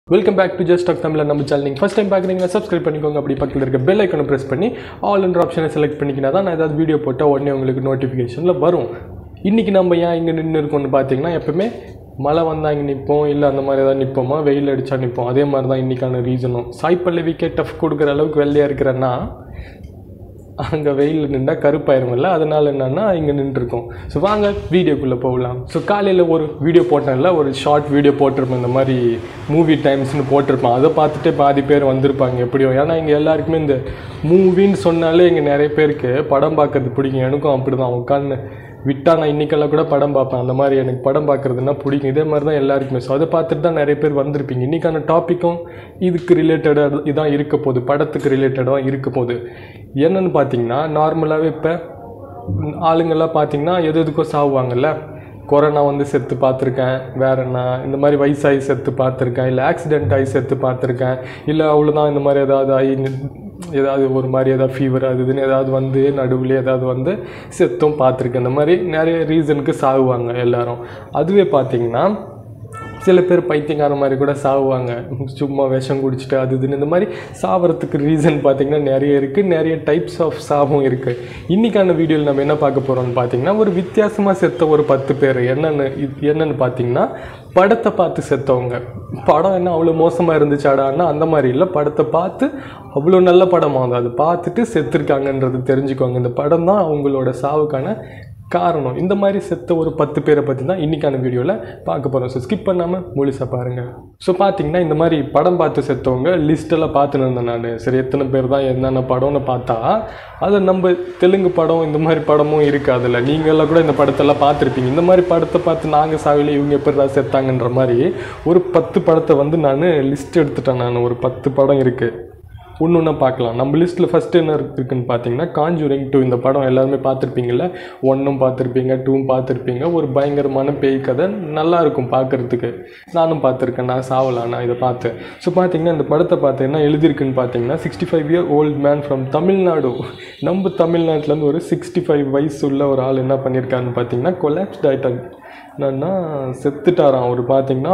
welcome back to Just Talk Tamil நம்ம channel நீங்கள் first time பார்க்குறீங்கன்னா சப்ஸ்கிரைப் பண்ணிக்கோங்க அப்படி பக்கத்தில் இருக்க பெல் ஐக்கனை ப்ரெஸ் பண்ணி ஆல் என்ற ஆப்ஷனை செலக்ட் பண்ணிக்கினா தான் நான் ஏதாவது வீடியோ போட்டால் உடனே உங்களுக்கு நோட்டிஃபிகேஷனில் வரும் இன்றைக்கி நம்ம ஏன் இங்கே நின்று இருக்கோம்னு பார்த்தீங்கன்னா எப்பவுமே மழை வந்தால் இங்கே நிற்போம் இல்லை அந்த மாதிரி ஏதாவது நிற்போமா வெயில் அடித்தா நிற்போம் அதே மாதிரி தான் இன்றைக்கான ரீசனும் சாய் பல்லவிக்கே டஃப் கொடுக்குற அளவுக்கு வெள்ளையாக இருக்கிறேன்னா அங்கே வெயில் நின்றா கருப்பாயிருமில்ல அதனால் என்னன்னா இங்கே நின்றுருக்கோம் ஸோ வாங்க வீடியோக்குள்ளே போகலாம் ஸோ காலையில் ஒரு வீடியோ போட்டேன்ல ஒரு ஷார்ட் வீடியோ போட்டிருப்பேன் இந்த மாதிரி மூவி டைம்ஸ்னு போட்டிருப்பேன் அதை பார்த்துட்டு பாதி பேர் வந்திருப்பாங்க எப்படியோ ஏன்னா இங்கே எல்லாருக்குமே இந்த மூவின்னு சொன்னாலே இங்கே நிறைய பேருக்கு படம் பார்க்கறது பிடிக்கும் எனக்கும் அப்படி தான் உட்காந்து விட்டா நான் இன்னைக்கெல்லாம் கூட படம் பார்ப்பேன் அந்த மாதிரி எனக்கு படம் பார்க்குறதுனா பிடிக்கும் இதே மாதிரி தான் எல்லாருக்குமே ஸோ அதை பார்த்துட்டு தான் நிறைய பேர் வந்திருப்பீங்க இன்றைக்கான டாப்பிக்கும் இதுக்கு ரிலேட்டடாக இதான் இருக்க போகுது படத்துக்கு ரிலேட்டடாக இருக்க போகுது என்னன்னு பார்த்தீங்கன்னா நார்மலாகவே இப்போ ஆளுங்கெல்லாம் பார்த்தீங்கன்னா எது எதுக்கோ சாவுவாங்கல்ல கொரோனா வந்து செத்து பார்த்துருக்கேன் வேற என்ன இந்த மாதிரி வயசாகி செத்து பார்த்துருக்கேன் இல்லை ஆக்சிடென்ட் ஆகி செத்து பார்த்துருக்கேன் இல்லை அவ்வளோதான் இந்த மாதிரி ஏதாவது ஆகி நின்- ஏதாவது ஒரு மாதிரி ஏதாவது ஃபீவர் அது இதுன்னு ஏதாவது வந்து நடுவில் ஏதாவது வந்து செத்தும் பார்த்துருக்கேன் இந்த மாதிரி நிறைய ரீசனுக்கு சாகுவாங்க எல்லாரும் அதுவே பார்த்தீங்கன்னா சில பேர் பைத்தியக்கார மாதிரி கூட சாவுவாங்க சும்மா விஷம் குடிச்சிட்டு அது இதுன்னு இந்த மாதிரி சாவறதுக்கு ரீசன் பார்த்தீங்கன்னா நிறைய இருக்குது நிறைய டைப்ஸ் ஆஃப் சாவும் இருக்குது இன்றைக்கான வீடியோவில் நம்ம என்ன பார்க்க போகிறோம்னு பார்த்தீங்கன்னா ஒரு வித்தியாசமாக செத்த ஒரு பத்து பேர் என்னென்னு இது என்னென்னு பார்த்தீங்கன்னா படத்தை பார்த்து செத்தவங்க படம் என்ன அவ்வளோ மோசமாக இருந்துச்சாடான்னா அந்த மாதிரி இல்லை படத்தை பார்த்து அவ்வளோ நல்ல படமாக அது அதை பார்த்துட்டு செத்துருக்காங்கன்றது தெரிஞ்சுக்கோங்க இந்த படம் தான் அவங்களோட சாவுக்கான காரணம் இந்த மாதிரி செத்த ஒரு பத்து பேரை பற்றி தான் இன்றைக்கான வீடியோவில் பார்க்க போகிறோம் ஸோ ஸ்கிப் பண்ணாமல் முழுசாக பாருங்கள் ஸோ பார்த்தீங்கன்னா இந்த மாதிரி படம் பார்த்து செத்தவங்க லிஸ்ட்டெல்லாம் பார்த்துன்னு இருந்தேன் நான் சரி எத்தனை பேர் தான் என்னென்ன படம்னு பார்த்தா அது நம்ம தெலுங்கு படம் இந்த மாதிரி படமும் இருக்குது அதில் நீங்கள்லாம் கூட இந்த படத்தெல்லாம் பார்த்துருப்பீங்க இந்த மாதிரி படத்தை பார்த்து நாங்கள் சாவில இவங்க எப்படி தான் செத்தாங்கன்ற மாதிரி ஒரு பத்து படத்தை வந்து நான் லிஸ்ட் எடுத்துட்டேன் நான் ஒரு பத்து படம் இருக்குது ஒன்று ஒன்றா பார்க்கலாம் நம்ம லிஸ்ட்டில் ஃபஸ்ட்டு என்ன இருக்குன்னு பார்த்தீங்கன்னா காஞ்சூரிங் டூ இந்த படம் எல்லாருமே பார்த்துருப்பீங்கள்ல ஒன்றும் பார்த்துருப்பீங்க டூவும் பார்த்துருப்பீங்க ஒரு பயங்கரமான பேய் கதை நல்லா இருக்கும் பார்க்குறதுக்கு நானும் பார்த்துருக்கேன் நான் சாவலாம் நான் இதை பார்த்தேன் ஸோ பார்த்தீங்கன்னா இந்த படத்தை பார்த்து என்ன எழுதியிருக்குன்னு பார்த்தீங்கன்னா sixty five year old man from Tamil Nadu நம்ம தமிழ்நாட்டிலேருந்து ஒரு சிக்ஸ்டி ஃபைவ் வயசு உள்ள ஒரு ஆள் என்ன பண்ணியிருக்காருன்னு பார்த்தீங்கன்னா கொலாப்ஸ்ட் ஆகிட்டாங்க என்னன்னா செத்துட்டாராம் அவர் பார்த்தீங்கன்னா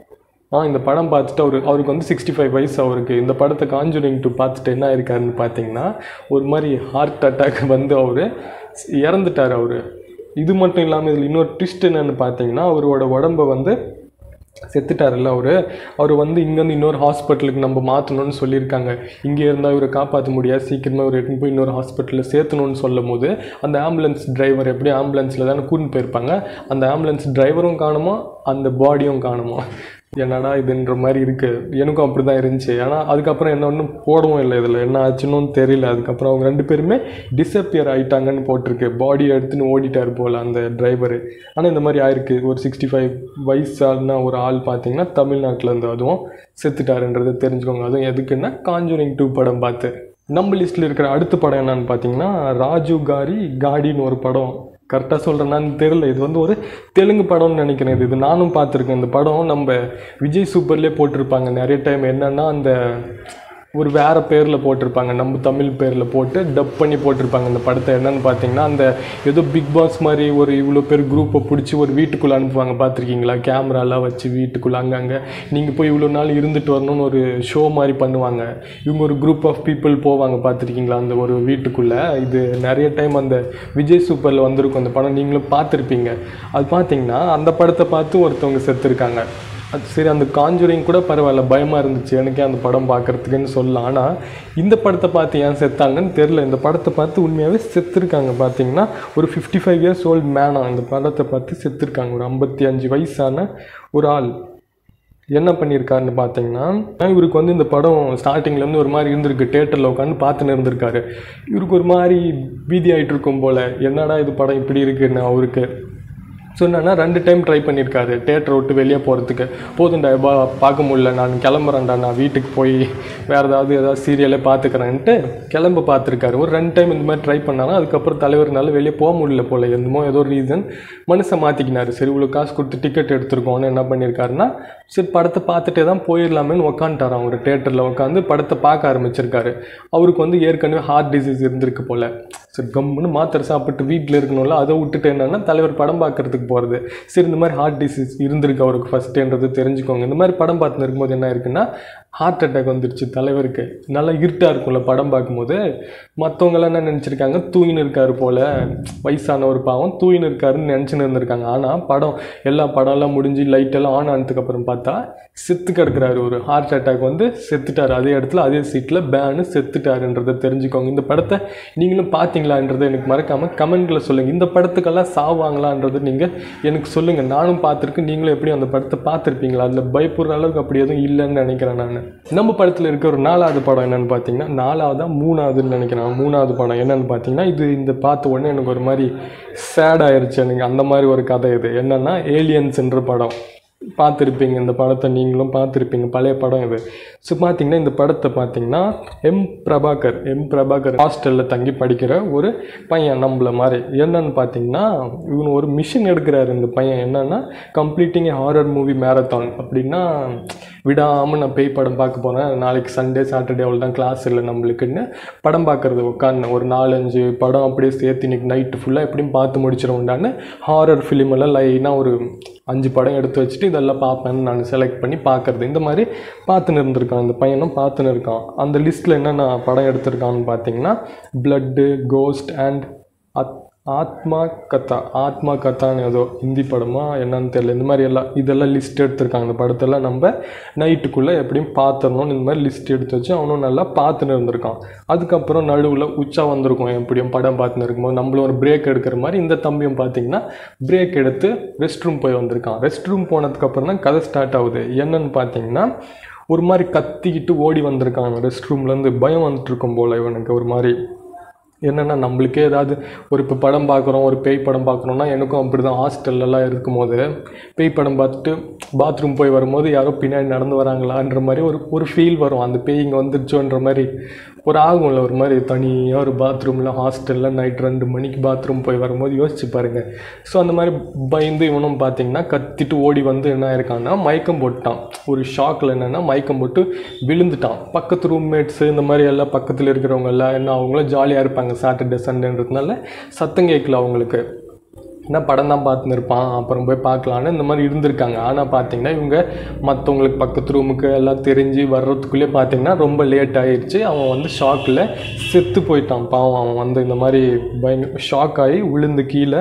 ஆ இந்த படம் பார்த்துட்டு அவரு அவருக்கு வந்து சிக்ஸ்டி ஃபைவ் வயசு அவருக்கு இந்த படத்தை காஞ்சூரிங் டூ பார்த்துட்டு என்ன இருக்காருன்னு பார்த்தீங்கன்னா ஒரு மாதிரி ஹார்ட் அட்டாக் வந்து அவர் இறந்துட்டார் அவர் இது மட்டும் இல்லாமல் இதில் இன்னொரு ட்விஸ்ட் என்னன்னு பார்த்தீங்கன்னா அவரோட உடம்ப வந்து செத்துட்டார்ல அவர் அவர் வந்து இங்கேருந்து இன்னொரு ஹாஸ்பிட்டலுக்கு நம்ம மாற்றணும்னு சொல்லியிருக்காங்க இங்கே இருந்தால் இவரை காப்பாற்ற முடியாது சீக்கிரமாக இவர் எடுத்துன்னு போய் இன்னொரு ஹாஸ்பிட்டலில் சேர்த்தணும்னு சொல்லும் போது அந்த ஆம்புலன்ஸ் டிரைவர் எப்படி ஆம்புலன்ஸில் தானே கூட்டின்னு போயிருப்பாங்க அந்த ஆம்புலன்ஸ் டிரைவரும் காணுமா அந்த பாடியும் காணுமா என்னடா இதுன்ற மாதிரி இருக்குது எனக்கும் அப்படி தான் இருந்துச்சு ஏன்னா அதுக்கப்புறம் என்ன ஒன்றும் போடவும் இல்லை இதில் என்ன ஆச்சுன்னு தெரியல அதுக்கப்புறம் அவங்க ரெண்டு பேருமே டிஸப்பியர் ஆயிட்டாங்கன்னு போட்டிருக்கு பாடியை எடுத்துன்னு ஓடிட்டார் போல் அந்த டிரைவரு ஆனால் இந்த மாதிரி ஆயிருக்கு ஒரு சிக்ஸ்டி ஃபைவ் வயசான ஒரு ஆள் பார்த்தீங்கன்னா தமிழ்நாட்டில் இருந்து அதுவும் செத்துட்டாருன்றதை தெரிஞ்சுக்கோங்க அதுவும் எதுக்குன்னா காஞ்சூரிங் டூ படம் பார்த்து நம்ம லிஸ்ட்டில் இருக்கிற அடுத்த படம் என்னன்னு பார்த்தீங்கன்னா ராஜு காரி காடின்னு ஒரு படம் கரெக்டாக சொல்கிறேன்னான்னு தெரில இது வந்து ஒரு தெலுங்கு படம்னு நினைக்கிறேன் இது இது நானும் பார்த்துருக்கேன் இந்த படம் நம்ம விஜய் சூப்பர்லேயே போட்டிருப்பாங்க நிறைய டைம் என்னென்னா அந்த ஒரு வேறு பேரில் போட்டிருப்பாங்க நம்ம தமிழ் பேரில் போட்டு டப் பண்ணி போட்டிருப்பாங்க இந்த படத்தை என்னன்னு பார்த்தீங்கன்னா அந்த ஏதோ பிக் பாஸ் மாதிரி ஒரு இவ்வளோ பேர் குரூப்பை பிடிச்சி ஒரு வீட்டுக்குள்ளே அனுப்புவாங்க பார்த்துருக்கீங்களா கேமராலாம் வச்சு வீட்டுக்குள்ளே அங்கங்கே நீங்கள் போய் இவ்வளோ நாள் இருந்துட்டு வரணும்னு ஒரு ஷோ மாதிரி பண்ணுவாங்க இவங்க ஒரு குரூப் ஆஃப் பீப்புள் போவாங்க பார்த்துருக்கீங்களா அந்த ஒரு வீட்டுக்குள்ளே இது நிறைய டைம் அந்த விஜய் சூப்பரில் வந்திருக்கும் அந்த படம் நீங்களும் பார்த்துருப்பீங்க அது பார்த்தீங்கன்னா அந்த படத்தை பார்த்து ஒருத்தவங்க செத்துருக்காங்க அது சரி அந்த காஞ்சூரிங் கூட பரவாயில்ல பயமாக இருந்துச்சு எனக்கே அந்த படம் பார்க்குறதுக்குன்னு சொல்லலாம் ஆனால் இந்த படத்தை பார்த்து ஏன் செத்தாங்கன்னு தெரில இந்த படத்தை பார்த்து உண்மையாகவே செத்துருக்காங்க பார்த்தீங்கன்னா ஒரு ஃபிஃப்டி ஃபைவ் இயர்ஸ் ஓல்டு மேனா இந்த படத்தை பார்த்து செத்துருக்காங்க ஒரு ஐம்பத்தி அஞ்சு வயசான ஒரு ஆள் என்ன பண்ணியிருக்காருன்னு பார்த்தீங்கன்னா இவருக்கு வந்து இந்த படம் ஸ்டார்டிங்லேருந்து ஒரு மாதிரி இருந்திருக்கு தேட்டரில் உட்காந்து பார்த்துன்னு இருந்திருக்காரு இவருக்கு ஒரு மாதிரி பீதி ஆயிட்டு இருக்கும் போல் என்னடா இது படம் இப்படி இருக்குன்னு அவருக்கு ஸோ என்னன்னா ரெண்டு டைம் ட்ரை பண்ணியிருக்காரு தேட்டரை விட்டு வெளியே போகிறதுக்கு போதும்டா பா பார்க்க முடியல நான் கிளம்புறேன்டா நான் வீட்டுக்கு போய் வேறு ஏதாவது ஏதாவது சீரியலே பார்த்துக்கிறேன்ட்டு கிளம்ப பார்த்துருக்காரு ஒரு ரெண்டு டைம் இந்த மாதிரி ட்ரை பண்ணாலும் அதுக்கப்புறம் தலைவர்னால வெளியே போக முடியல போல் என்னமோ ஏதோ ரீசன் மனுஷன் மாற்றிக்கினாரு சரி இவ்வளோ காசு கொடுத்து டிக்கெட் எடுத்திருக்கோன்னு என்ன பண்ணியிருக்காருன்னா சரி படத்தை பார்த்துட்டே தான் போயிடலாமேன்னு உக்காந்துட்டார் அவர் தேட்டரில் உட்காந்து படத்தை பார்க்க ஆரம்பிச்சிருக்காரு அவருக்கு வந்து ஏற்கனவே ஹார்ட் டிசீஸ் இருந்திருக்கு போல் சரி கம்முன்னு மாத்திரை சாப்பிட்டு வீட்டில் இருக்கணும்ல அதை விட்டுட்டு என்னன்னா தலைவர் படம் பார்க்கறதுக்கு போகிறது சரி இந்த மாதிரி ஹார்ட் டிசீஸ் இருந்திருக்கு அவருக்கு ஃபஸ்ட்டுன்றது தெரிஞ்சுக்கோங்க இந்த மாதிரி படம் பார்த்துன்னு இருக்கும்போது என்ன இருக்குன்னா ஹார்ட் அட்டாக் வந்துருச்சு தலைவருக்கு நல்லா இருட்டாக இருக்கும்ல படம் பார்க்கும்போது மற்றவங்களாம் என்ன நினச்சிருக்காங்க தூயின்னு இருக்காரு போல் வயசான ஒரு பாவம் தூயின்னு இருக்காருன்னு நினச்சின்னு இருந்திருக்காங்க ஆனால் படம் எல்லா படம்லாம் முடிஞ்சு லைட்டெல்லாம் ஆன் ஆனதுக்கப்புறம் பார்த்தா செத்து கிடக்குறாரு ஒரு ஹார்ட் அட்டாக் வந்து செத்துட்டார் அதே இடத்துல அதே சீட்டில் பேனு செத்துட்டாருன்றதை தெரிஞ்சுக்கோங்க இந்த படத்தை நீங்களும் பார்த்தீங்களான்றதை எனக்கு மறக்காமல் கமெண்ட்டில் சொல்லுங்கள் இந்த படத்துக்கெல்லாம் சாவாங்களான்றது நீங்கள் எனக்கு சொல்லுங்கள் நானும் பார்த்துருக்கேன் நீங்களும் எப்படியும் அந்த படத்தை பார்த்துருப்பீங்களா அதில் பயப்படுற அளவுக்கு அப்படி எதுவும் இல்லைன்னு நினைக்கிறேன் நான் நம்ம படத்தில் இருக்க ஒரு நாலாவது படம் என்னன்னு பார்த்தீங்கன்னா நாலாவதா மூணாவதுன்னு நினைக்கிறேன் மூணாவது படம் என்னன்னு பார்த்தீங்கன்னா இது இந்த பார்த்த உடனே எனக்கு ஒரு மாதிரி சேட் ஆயிருச்சு எனக்கு அந்த மாதிரி ஒரு கதை இது என்னன்னா ஏலியன்ஸ்ன்ற படம் பார்த்துருப்பீங்க இந்த படத்தை நீங்களும் பார்த்துருப்பீங்க பழைய படம் இது ஸோ பார்த்தீங்கன்னா இந்த படத்தை பார்த்தீங்கன்னா எம் பிரபாகர் எம் பிரபாகர் ஹாஸ்டலில் தங்கி படிக்கிற ஒரு பையன் நம்மள மாதிரி என்னன்னு பார்த்தீங்கன்னா இவன் ஒரு மிஷின் எடுக்கிறாரு இந்த பையன் என்னன்னா கம்ப்ளீட்டிங் ஹாரர் மூவி மேரத்தான் அப்படின்னா விடாமல் நான் பேய் படம் பார்க்க போகிறேன் நாளைக்கு சண்டே சாட்டர்டே அவ்வளோ தான் கிளாஸ் இல்லை நம்மளுக்குன்னு படம் பார்க்குறது உட்காந்து ஒரு நாலஞ்சு படம் அப்படியே சேர்த்து இன்னைக்கு நைட்டு ஃபுல்லாக எப்படியும் பார்த்து முடிச்சிடவுண்டான்னு ஹாரர் ஃபிலிம் எல்லாம் லைனாக ஒரு அஞ்சு படம் எடுத்து வச்சுட்டு இதெல்லாம் பார்ப்பேன்னு நான் செலக்ட் பண்ணி பார்க்குறது இந்த மாதிரி பார்த்துன்னு இருந்திருக்கான் இந்த பையனும் பார்த்துன்னு இருக்கான் அந்த லிஸ்ட்டில் என்னென்ன படம் எடுத்திருக்கான்னு பார்த்தீங்கன்னா பிளட்டு கோஸ்ட் அண்ட் அத் ஆத்மா கதா ஆத்மா கதான்னு ஏதோ ஹிந்தி படமா என்னன்னு தெரியல இந்த மாதிரி எல்லாம் இதெல்லாம் லிஸ்ட் எடுத்திருக்காங்க இந்த படத்தெல்லாம் நம்ம நைட்டுக்குள்ளே எப்படியும் பார்த்துடணும்னு இந்த மாதிரி லிஸ்ட் எடுத்து வச்சு அவனும் நல்லா பார்த்துன்னு இருந்திருக்கான் அதுக்கப்புறம் நடுவில் உச்சா வந்திருக்கும் எப்படியும் படம் பார்த்துன்னு இருக்கும்போது நம்மளும் ஒரு பிரேக் எடுக்கிற மாதிரி இந்த தம்பியும் பார்த்தீங்கன்னா பிரேக் எடுத்து ரெஸ்ட் ரூம் போய் வந்திருக்கான் ரெஸ்ட் ரூம் போனதுக்கப்புறம் தான் கதை ஸ்டார்ட் ஆகுது என்னன்னு பார்த்தீங்கன்னா ஒரு மாதிரி கத்திக்கிட்டு ஓடி வந்திருக்கான் ரெஸ்ட் ரூம்லேருந்து பயம் வந்துட்டு இருக்கும் போல் இவனுக்கு ஒரு மாதிரி என்னென்னா நம்மளுக்கே ஏதாவது ஒரு இப்போ படம் பார்க்குறோம் ஒரு பேய் படம் பார்க்குறோம்னா எனக்கும் அப்படி தான் ஹாஸ்டல்லலாம் இருக்கும்போது பேய் படம் பார்த்துட்டு பாத்ரூம் போய் வரும்போது யாரோ பின்னாடி நடந்து வராங்களான்ற மாதிரி ஒரு ஒரு ஃபீல் வரும் அந்த பேய் இங்கே வந்துருச்சோன்ற மாதிரி ஒரு ஆகும்ல ஒரு மாதிரி தனியாக ஒரு பாத்ரூமில் ஹாஸ்டலில் நைட் ரெண்டு மணிக்கு பாத்ரூம் போய் வரும்போது யோசிச்சு பாருங்க ஸோ அந்த மாதிரி பயந்து இவனும் பார்த்தீங்கன்னா கத்திட்டு ஓடி வந்து என்ன ஆயிருக்கான்னா மயக்கம் போட்டான் ஒரு ஷாக்கில் என்னென்னா மயக்கம் போட்டு விழுந்துட்டான் பக்கத்து ரூம்மேட்ஸு இந்த மாதிரி எல்லாம் பக்கத்தில் இருக்கிறவங்க எல்லாம் என்ன அவங்களும் ஜாலியாக இருப்பாங்க சாட்டர்டே சண்டேன்றதுனால சத்தம் கேட்கல அவங்களுக்கு என்ன படம் தான் பார்த்துன்னு இருப்பான் அப்புறம் போய் பார்க்கலான்னு இந்த மாதிரி இருந்திருக்காங்க ஆனால் பார்த்தீங்கன்னா இவங்க மற்றவங்களுக்கு பக்கத்து ரூமுக்கு எல்லாம் தெரிஞ்சு வர்றதுக்குள்ளே பார்த்தீங்கன்னா ரொம்ப லேட் ஆயிடுச்சு அவன் வந்து ஷாக்கில் செத்து போயிட்டான் பாவம் அவன் வந்து இந்த மாதிரி பயங்கர ஷாக் ஆகி விழுந்து கீழே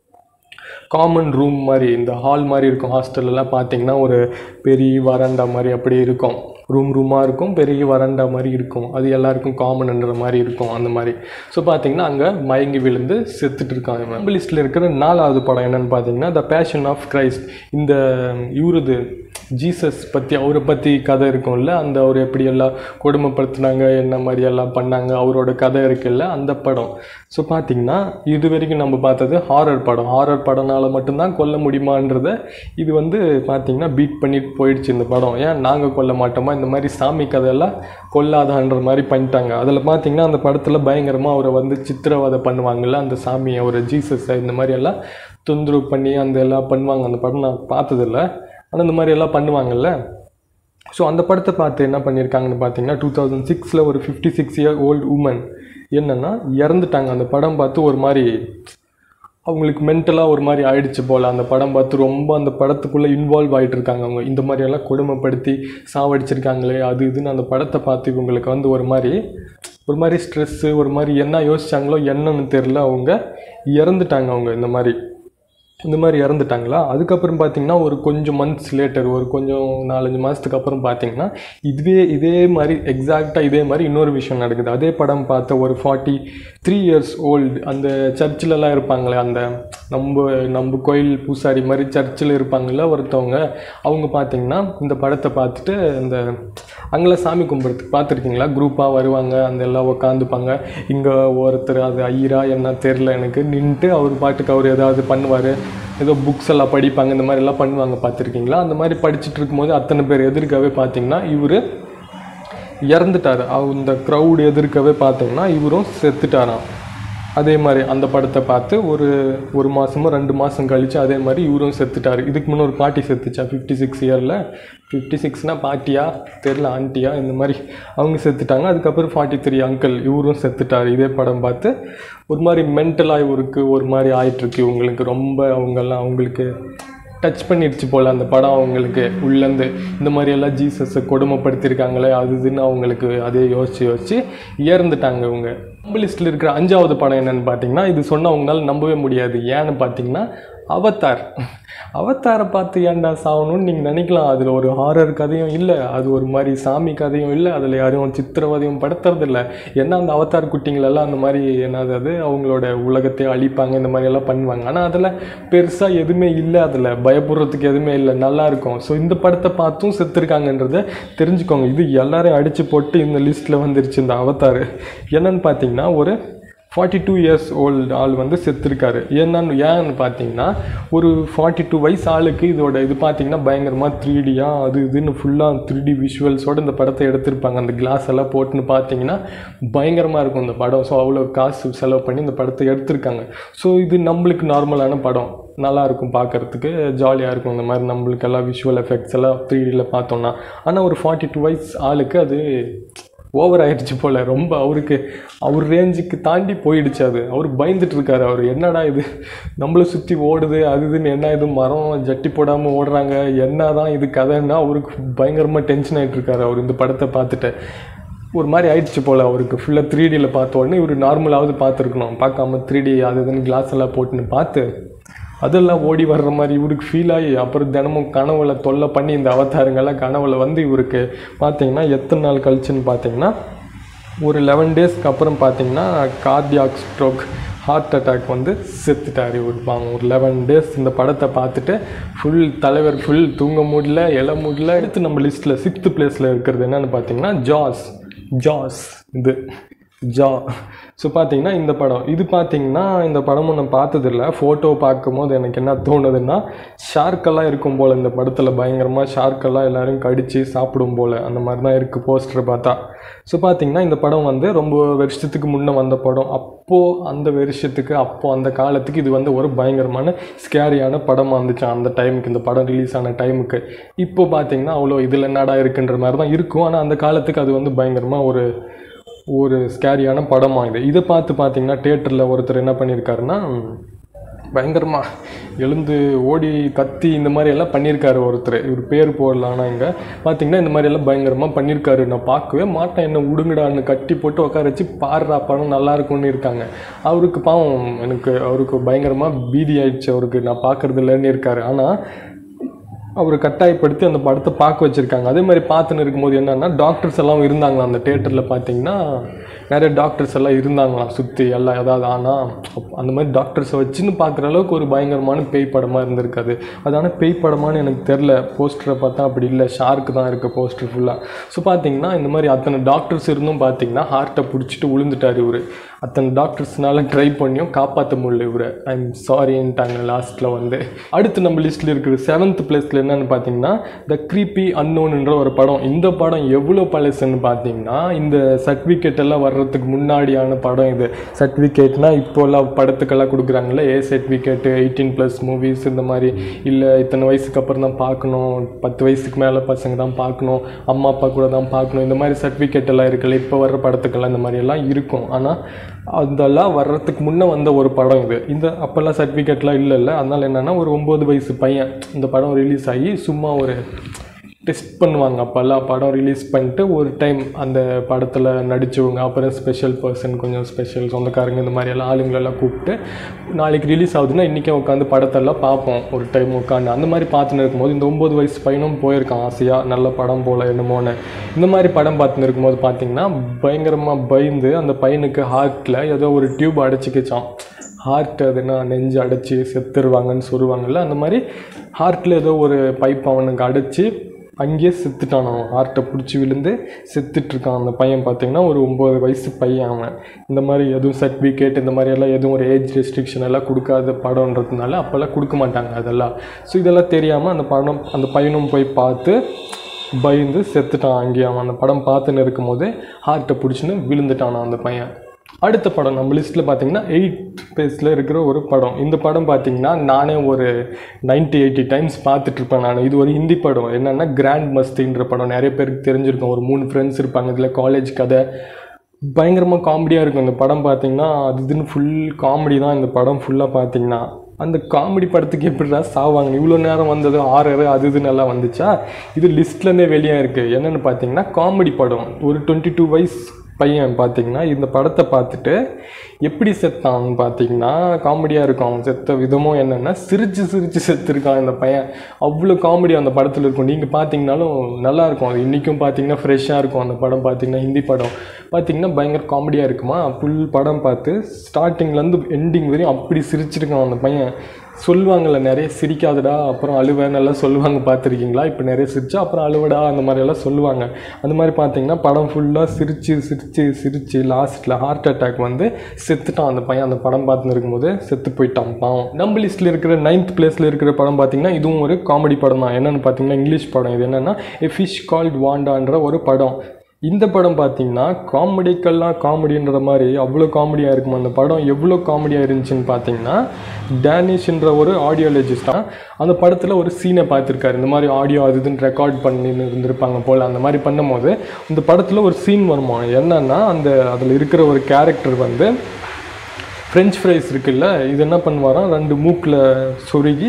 காமன் ரூம் மாதிரி இந்த ஹால் மாதிரி இருக்கும் ஹாஸ்டல்லலாம் பார்த்தீங்கன்னா ஒரு பெரிய வராண்டா மாதிரி அப்படி இருக்கும் ரூம் ரூமாக இருக்கும் பெரிய வராண்டா மாதிரி இருக்கும் அது எல்லாருக்கும் காமன்ன்ற மாதிரி இருக்கும் அந்த மாதிரி ஸோ பார்த்தீங்கன்னா அங்கே மயங்கி விழுந்து செத்துட்டு இருக்காங்க நம்ம லிஸ்ட்டில் இருக்கிற நாலாவது படம் என்னன்னு பார்த்தீங்கன்னா த பேஷன் ஆஃப் கிரைஸ்ட் இந்த இவருது ஜீசஸ் பற்றி அவரை பற்றி கதை இருக்கும்ல அந்த அவர் எப்படி எல்லாம் கொடுமைப்படுத்துனாங்க என்ன மாதிரி எல்லாம் பண்ணாங்க அவரோட கதை இருக்குல்ல அந்த படம் ஸோ பார்த்தீங்கன்னா இது வரைக்கும் நம்ம பார்த்தது ஹாரர் படம் ஹாரர் படம்னால மட்டும்தான் கொல்ல முடியுமான்றத இது வந்து பார்த்தீங்கன்னா பீட் பண்ணிட்டு போயிடுச்சு இந்த படம் ஏன் நாங்கள் கொல்ல மாட்டோமா இந்த மாதிரி சாமி கதையெல்லாம் கொல்லாதான்ற மாதிரி பண்ணிட்டாங்க அதில் பார்த்தீங்கன்னா அந்த படத்தில் பயங்கரமாக அவரை வந்து சித்திரவதை பண்ணுவாங்கல்ல அந்த சாமியை ஒரு ஜீசஸை இந்த மாதிரி எல்லாம் தொந்தரவு பண்ணி அந்த எல்லாம் பண்ணுவாங்க அந்த படம் நான் பார்த்ததில்ல ஆனால் இந்த மாதிரி எல்லாம் பண்ணுவாங்கல்ல ஸோ அந்த படத்தை பார்த்து என்ன பண்ணியிருக்காங்கன்னு பார்த்தீங்கன்னா டூ தௌசண்ட் சிக்ஸில் ஒரு fifty six year old woman என்னென்னா இறந்துட்டாங்க அந்த படம் பார்த்து ஒரு மாதிரி அவங்களுக்கு மென்டலாக ஒரு மாதிரி ஆயிடுச்சு போல் அந்த படம் பார்த்து ரொம்ப அந்த படத்துக்குள்ளே இன்வால்வ் ஆகிட்டு இருக்காங்க அவங்க இந்த மாதிரியெல்லாம் கொடுமைப்படுத்தி சாவடிச்சிருக்காங்களே அது இதுன்னு அந்த படத்தை பார்த்து இவங்களுக்கு வந்து ஒரு மாதிரி ஒரு மாதிரி ஸ்ட்ரெஸ்ஸு ஒரு மாதிரி என்ன யோசிச்சாங்களோ என்னன்னு தெரில அவங்க இறந்துட்டாங்க அவங்க இந்த மாதிரி இந்த மாதிரி இறந்துட்டாங்களா அதுக்கப்புறம் பார்த்தீங்கன்னா ஒரு கொஞ்சம் மந்த்ஸ் லேட்டர் ஒரு கொஞ்சம் நாலஞ்சு மாதத்துக்கு அப்புறம் பார்த்தீங்கன்னா இதுவே இதே மாதிரி எக்ஸாக்டாக இதே மாதிரி இன்னொரு விஷயம் நடக்குது அதே படம் பார்த்த ஒரு ஃபார்ட்டி த்ரீ இயர்ஸ் ஓல்டு அந்த சர்ச்சிலலாம் இருப்பாங்களே அந்த நம்ம நம்ம கோயில் பூசாரி மாதிரி சர்ச்சில் இருப்பாங்கள்ல ஒருத்தவங்க அவங்க பார்த்தீங்கன்னா இந்த படத்தை பார்த்துட்டு இந்த அங்கெல்லாம் சாமி கும்பிட்றதுக்கு பார்த்துருக்கீங்களா குரூப்பாக வருவாங்க அந்த எல்லாம் உக்காந்துப்பாங்க இங்கே ஒருத்தர் அது ஐயரா என்ன தெரில எனக்கு நின்றுட்டு அவர் பாட்டுக்கு அவர் ஏதாவது பண்ணுவார் ஏதோ புக்ஸ் எல்லாம் படிப்பாங்க இந்த மாதிரி எல்லாம் பண்ணுவாங்க பார்த்துருக்கீங்களா அந்த மாதிரி படிச்சுட்டு இருக்கும்போது அத்தனை பேர் எதிர்க்கவே பார்த்தீங்கன்னா இவர் இறந்துட்டார் அந்த க்ரௌடு எதிர்க்கவே பார்த்தீங்கன்னா இவரும் செத்துட்டாராம் அதே மாதிரி அந்த படத்தை பார்த்து ஒரு ஒரு மாதமோ ரெண்டு மாதம் கழித்து அதே மாதிரி இவரும் செத்துட்டார் இதுக்கு முன்னே ஒரு பாட்டி செத்துச்சா ஃபிஃப்டி சிக்ஸ் இயரில் ஃபிஃப்டி சிக்ஸ்னால் பாட்டியா தெரில ஆண்டியா இந்த மாதிரி அவங்க செத்துட்டாங்க அதுக்கப்புறம் ஃபார்ட்டி த்ரீ அங்கிள் இவரும் செத்துட்டார் இதே படம் பார்த்து ஒரு மாதிரி மென்டலாக இவருக்கு ஒரு மாதிரி ஆயிட்டுருக்கு இவங்களுக்கு ரொம்ப அவங்கெல்லாம் அவங்களுக்கு டச் பண்ணிடுச்சு போல் அந்த படம் அவங்களுக்கு உள்ளேருந்து இந்த மாதிரி எல்லாம் ஜீசஸை கொடுமைப்படுத்தியிருக்காங்களே அது இதுன்னு அவங்களுக்கு அதே யோசிச்சு யோசிச்சு இறந்துட்டாங்க இவங்க நம்ம லிஸ்ட்டில் இருக்கிற அஞ்சாவது படம் என்னன்னு பார்த்தீங்கன்னா இது சொன்னால் அவங்களால நம்பவே முடியாது ஏன்னு பார்த்தீங்கன்னா அவத்தார் அவத்தாரை பார்த்து ஏன்டா சாகணும்னு நீங்கள் நினைக்கலாம் அதில் ஒரு ஹாரர் கதையும் இல்லை அது ஒரு மாதிரி சாமி கதையும் இல்லை அதில் யாரையும் சித்திரவதையும் படுத்துறதில்ல ஏன்னா அந்த அவத்தார் குட்டிங்களெல்லாம் அந்த மாதிரி என்னது அது அவங்களோட உலகத்தை அழிப்பாங்க இந்த மாதிரி எல்லாம் பண்ணுவாங்க ஆனால் அதில் பெருசாக எதுவுமே இல்லை அதில் பயப்படுறதுக்கு எதுவுமே இல்லை நல்லா இருக்கும் ஸோ இந்த படத்தை பார்த்தும் செத்துருக்காங்கன்றதை தெரிஞ்சுக்கோங்க இது எல்லாரையும் அடித்து போட்டு இந்த லிஸ்ட்டில் வந்துருச்சு இந்த அவத்தார் என்னன்னு பார்த்தீங்கன்னா ஒரு ஃபார்ட்டி டூ இயர்ஸ் ஓல்டு ஆள் வந்து செத்துருக்காரு என்னன்னு ஏன்னு பார்த்தீங்கன்னா ஒரு ஃபார்ட்டி டூ வயசு ஆளுக்கு இதோட இது பார்த்தீங்கன்னா பயங்கரமாக த்ரீ டியாக அது இதுன்னு ஃபுல்லாக த்ரீ டி விஷுவல்ஸோடு இந்த படத்தை எடுத்திருப்பாங்க அந்த கிளாஸ் எல்லாம் போட்டுன்னு பார்த்தீங்கன்னா பயங்கரமாக இருக்கும் இந்த படம் ஸோ அவ்வளோ காசு செலவு பண்ணி இந்த படத்தை எடுத்திருக்காங்க ஸோ இது நம்மளுக்கு நார்மலான படம் நல்லா இருக்கும் பார்க்கறதுக்கு ஜாலியாக இருக்கும் இந்த மாதிரி நம்மளுக்கு எல்லாம் விஷுவல் எஃபெக்ட்ஸ் எல்லாம் த்ரீ டியில் பார்த்தோம்னா ஆனால் ஒரு ஃபார்ட்டி டூ வயசு ஆளுக்கு அது ஓவர் ஆயிடுச்சு போல் ரொம்ப அவருக்கு அவர் ரேஞ்சுக்கு தாண்டி போயிடுச்சு அது அவர் பயந்துட்டு இருக்காரு அவர் என்னடா இது நம்மளை சுற்றி ஓடுது அது இதுன்னு என்ன இது மரம் ஜட்டி போடாமல் ஓடுறாங்க என்ன தான் இது கதைன்னா அவருக்கு பயங்கரமாக டென்ஷன் ஆகிட்டு இருக்காரு அவர் இந்த படத்தை பார்த்துட்டு ஒரு மாதிரி ஆயிடுச்சு போல் அவருக்கு ஃபுல்லாக த்ரீ டியில் பார்த்த உடனே இவர் நார்மலாவது பார்த்துருக்கணும் பார்க்காம த்ரீ டி அது இதுன்னு கிளாஸ் எல்லாம் போட்டுன்னு பார்த்து அதெல்லாம் ஓடி வர்ற மாதிரி இவருக்கு ஃபீல் ஆகி அப்புறம் தினமும் கனவுல தொல்லை பண்ணி இந்த அவதாரங்கள்லாம் கனவுல வந்து இவருக்கு பார்த்தீங்கன்னா எத்தனை நாள் கழிச்சுன்னு பார்த்தீங்கன்னா ஒரு லெவன் டேஸ்க்கு அப்புறம் பார்த்தீங்கன்னா கார்டியாக் ஸ்ட்ரோக் ஹார்ட் அட்டாக் வந்து செத்துட்டார் இவர் பாவம் ஒரு லெவன் டேஸ் இந்த படத்தை பார்த்துட்டு ஃபுல் தலைவர் ஃபுல் தூங்க முடியல எழ முடியல அடுத்து நம்ம லிஸ்ட்டில் சிக்ஸ்த்து பிளேஸில் இருக்கிறது என்னன்னு பார்த்தீங்கன்னா ஜாஸ் ஜாஸ் இது ஜா ஸோ பார்த்தீங்கன்னா இந்த படம் இது பார்த்தீங்கன்னா இந்த படமும் நான் பார்த்ததில்ல ஃபோட்டோ பார்க்கும்போது எனக்கு என்ன தோணுதுன்னா ஷார்க்கெல்லாம் இருக்கும் போல் இந்த படத்தில் பயங்கரமாக ஷார்க்கெல்லாம் எல்லாரும் கடித்து சாப்பிடும் போல் அந்த மாதிரி தான் இருக்குது போஸ்டர் பார்த்தா ஸோ பார்த்தீங்கன்னா இந்த படம் வந்து ரொம்ப வருஷத்துக்கு முன்னே வந்த படம் அப்போது அந்த வருஷத்துக்கு அப்போது அந்த காலத்துக்கு இது வந்து ஒரு பயங்கரமான ஸ்கேரியான படமாக இருந்துச்சு அந்த டைமுக்கு இந்த படம் ரிலீஸ் ஆன டைமுக்கு இப்போ பார்த்தீங்கன்னா அவ்வளோ இதில் என்னடா இருக்குன்ற மாதிரி தான் இருக்கும் ஆனால் அந்த காலத்துக்கு அது வந்து பயங்கரமாக ஒரு ஒரு ஸ்கேரியான படமாக இது இதை பார்த்து பார்த்தீங்கன்னா தேட்டரில் ஒருத்தர் என்ன பண்ணியிருக்காருன்னா பயங்கரமாக எழுந்து ஓடி கத்தி இந்த மாதிரி எல்லாம் பண்ணியிருக்காரு ஒருத்தர் இவர் பேர் போடலாம் ஆனால் இங்கே பார்த்தீங்கன்னா இந்த மாதிரி எல்லாம் பயங்கரமாக பண்ணியிருக்காரு நான் பார்க்கவே மாட்டேன் என்ன உடுங்கடான்னு கட்டி போட்டு உட்கார வச்சு பாடுறா படம் நல்லா இருக்கும்னு இருக்காங்க அவருக்கு பாவம் எனக்கு அவருக்கு பயங்கரமாக பீதி ஆயிடுச்சு அவருக்கு நான் பார்க்கறது இல்லைன்னு இருக்காரு ஆனால் அவர் கட்டாயப்படுத்தி அந்த படத்தை பார்க்க வச்சுருக்காங்க அதே மாதிரி பார்த்துன்னு இருக்கும்போது என்னன்னா டாக்டர்ஸ் எல்லாம் இருந்தாங்களாம் அந்த தேட்டரில் பார்த்தீங்கன்னா நிறைய டாக்டர்ஸ் எல்லாம் இருந்தாங்களாம் சுற்றி எல்லாம் ஏதாவது ஆனால் அந்த மாதிரி டாக்டர்ஸை வச்சுன்னு பார்க்குற அளவுக்கு ஒரு பயங்கரமான பேய் படமாக இருந்திருக்காது அது ஆனால் பேய் படமான்னு எனக்கு தெரில போஸ்டரை பார்த்தா அப்படி இல்லை ஷார்க்கு தான் இருக்குது போஸ்டர் ஃபுல்லாக ஸோ பார்த்தீங்கன்னா இந்த மாதிரி அத்தனை டாக்டர்ஸ் இருந்தும் பார்த்தீங்கன்னா ஹார்ட்டை பிடிச்சிட்டு விழுந்துட்டார் இவர் அத்தனை டாக்டர்ஸ்னால ட்ரை பண்ணியும் காப்பாற்ற முடியல இவரை ஐம் சாரின்ட்டாங்க லாஸ்ட்டில் வந்து அடுத்து நம்ம லிஸ்ட்டில் இருக்கிற செவன்த் பிளேஸில் என்னன்னு பார்த்தீங்கன்னா த க்ரீப்பி அன்னோன்ன்ற ஒரு படம் இந்த படம் எவ்வளோ பழசுன்னு பார்த்தீங்கன்னா இந்த சர்டிஃபிகேட் எல்லாம் வர்றதுக்கு முன்னாடியான படம் இது சர்டிஃபிகேட்னா இப்போல்லாம் படத்துக்கெல்லாம் கொடுக்குறாங்கல்ல A certificate eighteen plus movies இந்த மாதிரி இல்லை இத்தனை வயசுக்கு அப்புறம் தான் பார்க்கணும் பத்து வயசுக்கு மேலே பசங்க தான் பார்க்கணும் அம்மா அப்பா கூட தான் பார்க்கணும் இந்த மாதிரி சர்டிஃபிகேட் எல்லாம் இருக்குல்ல இப்போ வர்ற படத்துக்கெல்லாம் இந்த மாதிரி எல்லாம் இருக்கும் ஆனால் அதெல்லாம் வர்றதுக்கு முன்னே வந்த ஒரு படம் இது இந்த அப்போல்லாம் சர்டிஃபிகேட்லாம் இல்லைல்ல அதனால் என்னென்னா ஒரு ஒம்பது வயசு பையன் இந்த படம் ரிலீஸ் ஆகி சும்மா ஒரு டெஸ்ட் பண்ணுவாங்க அப்போல்லாம் படம் ரிலீஸ் பண்ணிட்டு ஒரு டைம் அந்த படத்தில் நடித்தவங்க அப்புறம் ஸ்பெஷல் பர்சன் கொஞ்சம் ஸ்பெஷல் சொந்தக்காரங்க இந்த மாதிரி எல்லாம் ஆளுங்களெல்லாம் கூப்பிட்டு நாளைக்கு ரிலீஸ் ஆகுதுன்னா இன்றைக்கே உட்காந்து படத்தெல்லாம் பார்ப்போம் ஒரு டைம் உட்காந்து அந்த மாதிரி பார்த்துன்னு இருக்கும்போது இந்த ஒம்பது வயசு பையனும் போயிருக்கான் ஆசையாக நல்ல படம் போல் என்னமோன்னு இந்த மாதிரி படம் பார்த்துன்னு இருக்கும்போது பார்த்தீங்கன்னா பயங்கரமாக பயந்து அந்த பையனுக்கு ஹார்ட்டில் ஏதோ ஒரு டியூப் அடைச்சிக்கிச்சான் ஹார்ட் அதுனா நெஞ்சு அடைச்சி செத்துருவாங்கன்னு சொல்லுவாங்கல்ல அந்த மாதிரி ஹார்ட்டில் ஏதோ ஒரு பைப் அவனுக்கு அடைச்சி அங்கேயே செத்துட்டான் அவன் ஹார்ட்டை பிடிச்சி விழுந்து செத்துட்ருக்கான் அந்த பையன் பார்த்தீங்கன்னா ஒரு ஒம்பது வயசு பையன் அவன் இந்த மாதிரி எதுவும் சர்டிஃபிகேட் இந்த மாதிரி எல்லாம் எதுவும் ஒரு ஏஜ் ரெஸ்ட்ரிக்ஷன் எல்லாம் கொடுக்காத படம்ன்றதுனால அப்போல்லாம் கொடுக்க மாட்டாங்க அதெல்லாம் ஸோ இதெல்லாம் தெரியாமல் அந்த படம் அந்த பையனும் போய் பார்த்து பயந்து செத்துட்டான் அங்கேயே அவன் அந்த படம் பார்த்துன்னு இருக்கும்போது ஹார்ட்டை பிடிச்சின்னு விழுந்துட்டான் அந்த பையன் அடுத்த படம் நம்ம லிஸ்ட்டில் பார்த்தீங்கன்னா எயிட் பேஸில் இருக்கிற ஒரு படம் இந்த படம் பார்த்தீங்கன்னா நானே ஒரு 90 எயிட்டி டைம்ஸ் பார்த்துட்ருப்பேன் நான் இது ஒரு ஹிந்தி படம் என்னென்னா கிராண்ட் மஸ்தின்ற படம் நிறைய பேருக்கு தெரிஞ்சிருக்கும் ஒரு மூணு ஃப்ரெண்ட்ஸ் இருப்பாங்க இதில் காலேஜ் கதை பயங்கரமாக காமெடியாக இருக்கும் இந்த படம் பார்த்தீங்கன்னா அது இதுன்னு ஃபுல் காமெடி தான் இந்த படம் ஃபுல்லாக பார்த்தீங்கன்னா அந்த காமெடி படத்துக்கு எப்படிடா சாவாங்க இவ்வளோ நேரம் வந்தது ஆறு அது இது நல்லா வந்துச்சா இது லிஸ்ட்லேருந்தே வெளியே இருக்குது என்னென்னு பார்த்தீங்கன்னா காமெடி படம் ஒரு டுவெண்ட்டி டூ வயசு பையன் பார்த்தீங்கன்னா இந்த படத்தை பார்த்துட்டு எப்படி செத்தான்னு பார்த்தீங்கன்னா காமெடியாக இருக்கும் அவன் செத்த விதமும் என்னென்னா சிரிச்சு சிரிச்சு செத்துருக்கான் இந்த பையன் அவ்வளோ காமெடி அந்த படத்தில் இருக்கும் நீங்கள் பார்த்தீங்கனாலும் நல்லா இருக்கும் அது இன்றைக்கும் பார்த்தீங்கன்னா ஃப்ரெஷ்ஷாக இருக்கும் அந்த படம் பார்த்தீங்கன்னா ஹிந்தி படம் பார்த்தீங்கன்னா பயங்கர காமெடியாக இருக்குமா ஃபுல் படம் பார்த்து ஸ்டார்டிங்லேருந்து எண்டிங் வரையும் அப்படி சிரிச்சிருக்கான் அந்த பையன் சொல்லுவாங்கள்ல நிறைய சிரிக்காதடா அப்புறம் அழுவேன்னு எல்லாம் சொல்லுவாங்க பார்த்துருக்கீங்களா இப்போ நிறைய சிரிச்சா அப்புறம் அழுவடா அந்த மாதிரி எல்லாம் சொல்லுவாங்க அந்த மாதிரி பார்த்தீங்கன்னா படம் ஃபுல்லாக சிரிச்சு சிரிச்சு சிரிச்சு லாஸ்ட்டில் ஹார்ட் அட்டாக் வந்து செத்துட்டான் அந்த பையன் அந்த படம் பார்த்துன்னு இருக்கும்போது செத்து போயிட்டான் பாவம் நம்ம லிஸ்ட்டில் இருக்கிற நைன்த் பிளேஸில் இருக்கிற படம் பார்த்தீங்கன்னா இதுவும் ஒரு காமெடி படம் தான் என்னென்னு பார்த்தீங்கன்னா இங்கிலீஷ் படம் இது என்னென்னா எ ஃபிஷ் கால்ட் வாண்டான்ற ஒரு படம் இந்த படம் பார்த்தீங்கன்னா காமெடிக்கெல்லாம் காமெடின்ற மாதிரி அவ்வளோ காமெடியாக இருக்கும் அந்த படம் எவ்வளோ காமெடியாக இருந்துச்சுன்னு பார்த்தீங்கன்னா டேனிஷ்ன்ற ஒரு ஆடியோலஜிஸ்ட் தான் அந்த படத்தில் ஒரு சீனை பார்த்துருக்காரு இந்த மாதிரி ஆடியோ அது இதுன்னு ரெக்கார்ட் பண்ணி இருந்திருப்பாங்க போல் அந்த மாதிரி பண்ணும்போது இந்த படத்தில் ஒரு சீன் வருமா என்னன்னா அந்த அதில் இருக்கிற ஒரு கேரக்டர் வந்து ஃப்ரெஞ்ச் ஃப்ரைஸ் இருக்குல்ல இது என்ன பண்ணுவாராம் ரெண்டு மூக்கில் சொருகி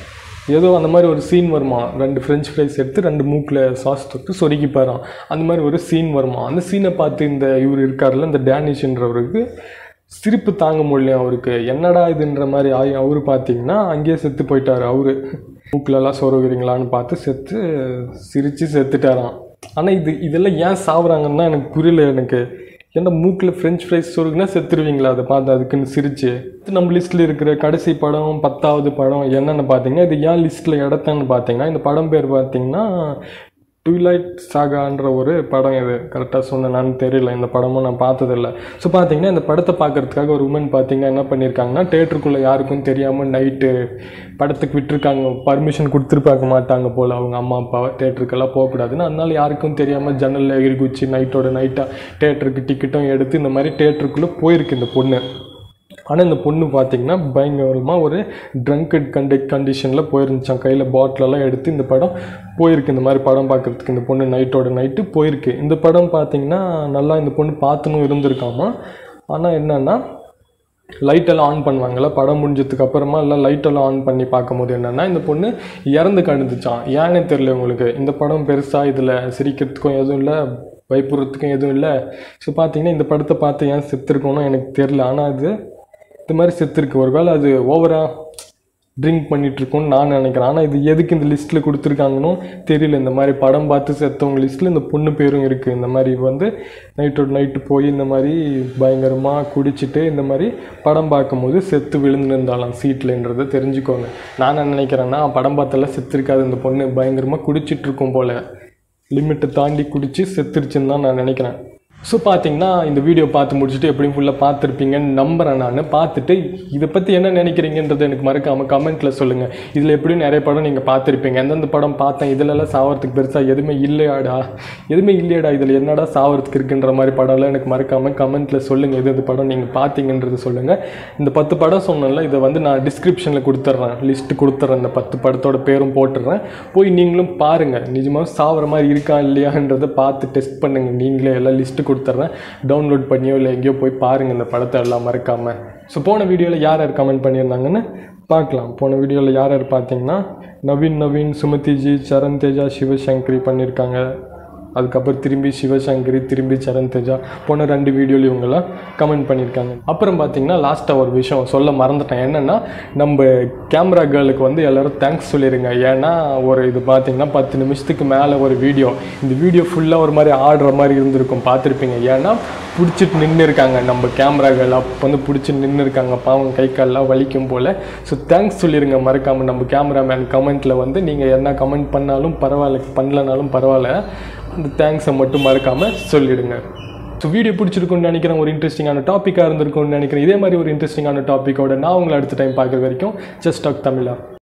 ஏதோ அந்த மாதிரி ஒரு சீன் வருமா ரெண்டு ஃப்ரெஞ்ச் ஃப்ரைஸ் எடுத்து ரெண்டு மூக்கில் சாஸ் தொட்டு சொருகிப்பாராம் அந்த மாதிரி ஒரு சீன் வருமா அந்த சீனை பார்த்து இந்த இவர் இருக்கார்ல இந்த டேனிஷ்ன்றவருக்கு சிரிப்பு தாங்க முடியல அவருக்கு என்னடா இதுன்ற மாதிரி ஆகி அவரு பார்த்தீங்கன்னா அங்கேயே செத்து போயிட்டார் அவரு மூக்கிலலாம் சொருகிறீங்களான்னு பார்த்து செத்து சிரித்து செத்துட்டாராம் ஆனால் இது இதெல்லாம் ஏன் சாவுறாங்கன்னா எனக்கு புரியல எனக்கு ஏன்னா மூக்கில் ஃப்ரெஞ்ச் ஃப்ரைஸ் சொருகுனா செத்துருவீங்களா அதை பார்த்து அதுக்குன்னு சிரிச்சு இது நம்ம லிஸ்ட்டில் இருக்கிற கடைசி படம் பத்தாவது படம் என்னென்னு பார்த்தீங்கன்னா இது ஏன் லிஸ்ட்டில் இடத்தன்னு பார்த்தீங்கன்னா இந்த படம் பேர் பார்த்தீங்கன்னா ட்விலைட் சாகான்ற ஒரு படம் இது கரெக்டாக சொன்னேனான்னு தெரியல இந்த படமும் நான் பார்த்ததில்ல ஸோ பார்த்தீங்கன்னா இந்த படத்தை பார்க்கறதுக்காக ஒரு உமன் பார்த்தீங்கன்னா என்ன பண்ணியிருக்காங்கன்னா தேட்டருக்குள்ளே யாருக்கும் தெரியாமல் நைட்டு படத்துக்கு விட்டுருக்காங்க பர்மிஷன் கொடுத்துருப்பாக்க மாட்டாங்க போல் அவங்க அம்மா அப்பா தேட்டருக்கெல்லாம் போகக்கூடாதுன்னு அதனால யாருக்கும் தெரியாமல் ஜன்னலில் எகிரி குச்சி நைட்டோட நைட்டாக தேட்டருக்கு டிக்கெட்டும் எடுத்து இந்த மாதிரி தேட்டருக்குள்ளே போயிருக்கு இந்த பொண்ணு ஆனால் இந்த பொண்ணு பார்த்தீங்கன்னா பயங்கரமாக ஒரு ட்ரங்கட் கண்டி கண்டிஷனில் போயிருந்துச்சான் கையில் பாட்டிலெல்லாம் எடுத்து இந்த படம் போயிருக்கு இந்த மாதிரி படம் பார்க்குறதுக்கு இந்த பொண்ணு நைட்டோட நைட்டு போயிருக்கு இந்த படம் பார்த்தீங்கன்னா நல்லா இந்த பொண்ணு பார்த்துனும் இருந்திருக்காமா ஆனால் என்னென்னா லைட்டெல்லாம் ஆன் பண்ணுவாங்கல்ல படம் முடிஞ்சதுக்கு அப்புறமா எல்லாம் லைட்டெல்லாம் ஆன் பண்ணி பார்க்கும்போது என்னென்னா இந்த பொண்ணு இறந்து கண்டுச்சான் ஏன்னே தெரியல உங்களுக்கு இந்த படம் பெருசாக இதில் சிரிக்கிறதுக்கும் எதுவும் இல்லை பயப்படுறதுக்கும் எதுவும் இல்லை ஸோ பார்த்தீங்கன்னா இந்த படத்தை பார்த்து ஏன் செத்துருக்கோன்னு எனக்கு தெரில ஆனால் அது இந்த மாதிரி செத்துருக்கு ஒருவேளை அது ஓவராக ட்ரிங்க் பண்ணிட்டு இருக்கோம்னு நான் நினைக்கிறேன் ஆனால் இது எதுக்கு இந்த லிஸ்ட்டில் கொடுத்துருக்காங்கன்னு தெரியல இந்த மாதிரி படம் பார்த்து செத்தவங்க லிஸ்ட்டில் இந்த பொண்ணு பேரும் இருக்குது இந்த மாதிரி வந்து நைட்டோட நைட்டு போய் இந்த மாதிரி பயங்கரமாக குடிச்சிட்டு இந்த மாதிரி படம் பார்க்கும்போது செத்து விழுந்துருந்தாலாம் சீட்லன்றதை தெரிஞ்சுக்கோங்க நான் என்ன நினைக்கிறேன்னா படம் பார்த்தெல்லாம் செத்துருக்காது இந்த பொண்ணு பயங்கரமாக குடிச்சிட்டு இருக்கும் போல் லிமிட்டை தாண்டி குடிச்சு செத்துருச்சுன்னு தான் நான் நினைக்கிறேன் ஸோ பார்த்தீங்கன்னா இந்த வீடியோ பார்த்து முடிச்சுட்டு எப்படியும் ஃபுல்லாக பார்த்துருப்பீங்கன்னு நம்புறேன் நான் பார்த்துட்டு இதை பற்றி என்ன நினைக்கிறீங்கன்றது எனக்கு மறக்காமல் கமெண்ட்டில் சொல்லுங்கள் இதில் எப்படியும் நிறைய படம் நீங்கள் பார்த்துருப்பீங்க எந்தெந்த படம் பார்த்தேன் இதிலெல்லாம் சாவறதுக்கு பெருசாக எதுவுமே இல்லையாடா எதுவுமே இல்லையாடா இதில் என்னடா சாவறதுக்கு இருக்குன்ற மாதிரி படம்லாம் எனக்கு மறக்காமல் கமெண்ட்டில் சொல்லுங்கள் எது எது படம் நீங்கள் பார்த்தீங்கன்றது சொல்லுங்கள் இந்த பத்து படம் சொன்னேன்ல இதை வந்து நான் டிஸ்கிரிப்ஷனில் கொடுத்துட்றேன் லிஸ்ட் கொடுத்துட்றேன் இந்த பத்து படத்தோட பேரும் போட்டுடுறேன் போய் நீங்களும் பாருங்கள் நிஜமாக சாவற மாதிரி இருக்கா இல்லையான்றதை பார்த்து டெஸ்ட் பண்ணுங்கள் நீங்களே எல்லாம் லிஸ்ட்டு கொடுத்துட்றேன் டவுன்லோட் பண்ணியோ இல்லை எங்கேயோ போய் பாருங்கள் இந்த படத்தை எல்லாம் மறக்காமல் ஸோ போன வீடியோவில் யார் யார் கமெண்ட் பண்ணியிருந்தாங்கன்னு பார்க்கலாம் போன வீடியோவில் யார் யார் பார்த்தீங்கன்னா நவீன் நவீன் சுமதிஜி சரண் தேஜா சிவசங்கரி பண்ணியிருக்காங்க அதுக்கப்புறம் திரும்பி சிவசங்கரி திரும்பி சரண் தேஜா போன ரெண்டு வீடியோலையும் இவங்கெல்லாம் கமெண்ட் பண்ணியிருக்காங்க அப்புறம் பார்த்தீங்கன்னா லாஸ்ட்டாக ஒரு விஷயம் சொல்ல மறந்துட்டேன் என்னென்னா நம்ம கேமரா கேர்ளுக்கு வந்து எல்லோரும் தேங்க்ஸ் சொல்லிடுங்க ஏன்னா ஒரு இது பார்த்தீங்கன்னா பத்து நிமிஷத்துக்கு மேலே ஒரு வீடியோ இந்த வீடியோ ஃபுல்லாக ஒரு மாதிரி ஆடுற மாதிரி இருந்திருக்கும் பார்த்துருப்பீங்க ஏன்னா பிடிச்சிட்டு நின்று இருக்காங்க நம்ம கேமரா கேர்ள் அப்போ வந்து பிடிச்சி நின்று இருக்காங்க பாவம் கை கால்லாம் வலிக்கும் போல் ஸோ தேங்க்ஸ் சொல்லிடுங்க மறக்காமல் நம்ம கேமராமேன் கமெண்ட்டில் வந்து நீங்கள் என்ன கமெண்ட் பண்ணாலும் பரவாயில்ல பண்ணலனாலும் பரவாயில்ல அந்த தேங்க்ஸை மட்டும் மறக்காமல் சொல்லிடுங்க ஸோ வீடியோ பிடிச்சிருக்குன்னு நினைக்கிறேன் ஒரு இன்ட்ரெஸ்டிங்கான டாப்பிக்காக இருந்திருக்கும்னு நினைக்கிறேன் இதே மாதிரி ஒரு இன்ட்ரெஸ்டிங்கான டாப்பிக்கோட நான் உங்களை அடுத்த டைம் பார்க்குற வரைக்கும் ஜஸ்ட் டாக் தமிழா